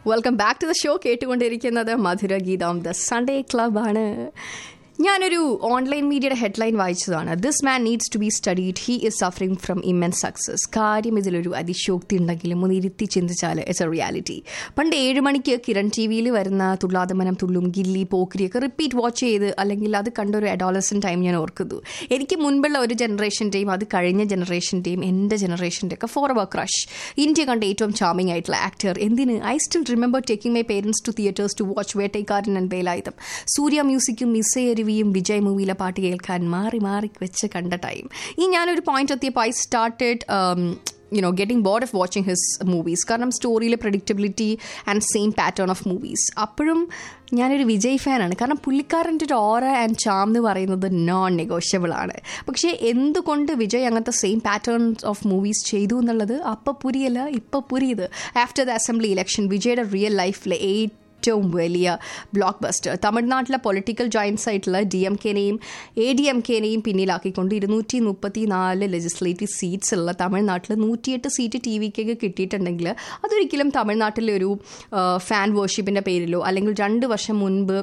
welcome back to the show കേട്ടുകൊണ്ടിരിക്കുന്നത് മധുര ഗീതം ദ സൺഡേ ക്ലബ് ആണ് ഞാനൊരു ഓൺലൈൻ മീഡിയയുടെ ഹെഡ്ലൈൻ വായിച്ചതാണ് this man needs to be studied he is suffering from immense success കാര്യം ഇതിലൊരു അതിശോക്തി ഉണ്ടെങ്കിലും ഒന്ന് ഇരുത്തി ചിന്തിച്ചാൽ ഇറ്റ്സ് എ റിയാലിറ്റി പണ്ട് ഏഴ് മണിക്ക് കിരൺ ടി വിയിൽ വരുന്ന തുള്ളാതമനം തുള്ളും ഗില്ലി പോക്രിയൊക്കെ റിപ്പീറ്റ് വാച്ച് ചെയ്ത് അല്ലെങ്കിൽ അത് കണ്ടൊരു അഡോളസൻ ടൈം ഞാൻ ഓർക്കുന്നു എനിക്ക് മുൻപുള്ള ഒരു ജനറേഷൻ്റെയും അത് കഴിഞ്ഞ ജനറേഷൻ്റെയും എൻ്റെ ജനറേഷൻ്റെ ഒക്കെ ഫോർ അവർ ക്രഷ് ഇന്ത്യ കണ്ട ഏറ്റവും ചാമിങ് ആയിട്ടുള്ള ആക്ടർ എന്തിന് I still remember taking my parents to theatres to watch Vettaikaaran and Velayudham Suriya മ്യൂസിക്കും മിസ്സയരുവിയും വിജയ് മൂവിയിലെ പാട്ട് കേൾക്കാൻ മാറി മാറി വെച്ച് കണ്ട ടൈം ഈ ഞാനൊരു പോയിന്റ് എത്തിയപ്പോൾ I started you know getting bored of watching his movies കാരണം സ്റ്റോറിയിലെ predictability and same pattern of movies അപ്പോഴും ഞാനൊരു വിജയ് ഫാനാണ് കാരണം പുള്ളിക്കാരൻ്റെ ഒരു ഓറ ആൻഡ് ചാം എന്ന് പറയുന്നത് നോൺ നെഗോഷ്യബിൾ ആണ് പക്ഷേ എന്തുകൊണ്ട് വിജയ് അങ്ങനത്തെ സെയിം പാറ്റേൺസ് ഓഫ് മൂവീസ് ചെയ്തു എന്നുള്ളത് അപ്പം പുരിയല്ല ഇപ്പം പുരിയത് ആഫ്റ്റർ ദ അസംബ്ലി ഇലക്ഷൻ വിജയുടെ റിയൽ ലൈഫിലെ എയ്റ്റ് ഏറ്റവും വലിയ ബ്ലോക്ക് ബസ്റ്റർ തമിഴ്നാട്ടിലെ പൊളിറ്റിക്കൽ ജോയിൻസ് ആയിട്ടുള്ള ഡി എം കെനെയും എ ഡി എം കെനെയും പിന്നിലാക്കിക്കൊണ്ട് ഇരുന്നൂറ്റി മുപ്പത്തി നാല് ലെജിസ്ലേറ്റീവ് സീറ്റ്സ് ഉള്ള തമിഴ്നാട്ടിൽ നൂറ്റിയെട്ട് സീറ്റ് ടി വിക്കൊക്കെ കിട്ടിയിട്ടുണ്ടെങ്കിൽ അതൊരിക്കലും തമിഴ്നാട്ടിലെ ഒരു ഫാൻ വേർഷിപ്പിൻ്റെ പേരിലോ അല്ലെങ്കിൽ രണ്ട് വർഷം മുൻപ്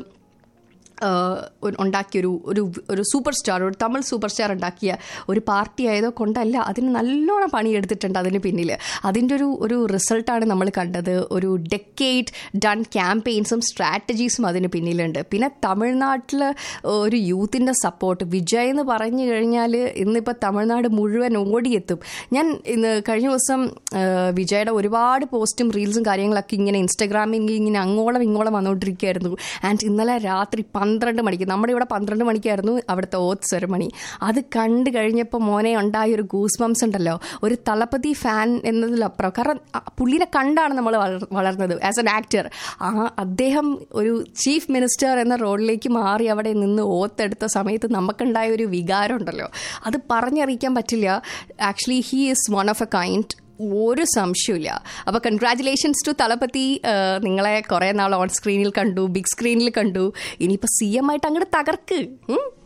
ഉണ്ടാക്കിയൊരു ഒരു ഒരു സൂപ്പർ സ്റ്റാർ ഒരു തമിഴ് സൂപ്പർ സ്റ്റാർ ഉണ്ടാക്കിയ ഒരു പാർട്ടി ആയതോ കൊണ്ടല്ല അതിന് നല്ലോണം പണിയെടുത്തിട്ടുണ്ട് അതിന് പിന്നിൽ അതിൻ്റെ ഒരു ഒരു റിസൾട്ടാണ് നമ്മൾ കണ്ടത് ഒരു ഡെക്കേറ്റ് ഡൺ ക്യാമ്പയിൻസും സ്ട്രാറ്റജീസും അതിന് പിന്നിലുണ്ട് പിന്നെ തമിഴ്നാട്ടിൽ ഒരു യൂത്തിൻ്റെ സപ്പോർട്ട് വിജയ് എന്ന് പറഞ്ഞു കഴിഞ്ഞാൽ ഇന്നിപ്പോൾ തമിഴ്നാട് മുഴുവൻ ഓടിയെത്തും ഞാൻ ഇന്ന് കഴിഞ്ഞ ദിവസം വിജയുടെ ഒരുപാട് പോസ്റ്റും റീൽസും കാര്യങ്ങളൊക്കെ ഇങ്ങനെ ഇൻസ്റ്റാഗ്രാമിൽ ഇങ്ങനെ അങ്ങോളം ഇങ്ങോളം വന്നുകൊണ്ടിരിക്കുകയായിരുന്നു ആൻഡ് ഇന്നലെ രാത്രി പന്ത്രണ്ട് മണിക്ക് നമ്മുടെ ഇവിടെ പന്ത്രണ്ട് മണിക്കായിരുന്നു അവിടുത്തെ ഓത്ത് സെറമണി അത് കണ്ടു കഴിഞ്ഞപ്പോൾ മോനെ ഉണ്ടായ ഒരു ഗൂസ് ബംസ് ഉണ്ടല്ലോ ഒരു തളപതി ഫാൻ എന്നതിലപ്പുറം കാരണം പുള്ളിനെ കണ്ടാണ് നമ്മൾ വളർന്നത് ആസ് എൻ ആക്ടർ ആ അദ്ദേഹം ഒരു ചീഫ് മിനിസ്റ്റർ എന്ന റോഡിലേക്ക് മാറി അവിടെ നിന്ന് ഓത്തെടുത്ത സമയത്ത് നമുക്കുണ്ടായ ഒരു വികാരം ഉണ്ടല്ലോ അത് പറഞ്ഞറിയിക്കാൻ പറ്റില്ല actually he is one of a kind ഒരു സംശയമില്ല അപ്പോൾ കൺഗ്രാറ്റുലേഷൻസ് ടു തലപ്പത്തി നിങ്ങളെ കുറേ നാൾ ഓൺ സ്ക്രീനിൽ കണ്ടു ബിഗ് സ്ക്രീനിൽ കണ്ടു ഇനിയിപ്പോൾ സി എം ആയിട്ട് അങ്ങോട്ട് തകർക്ക്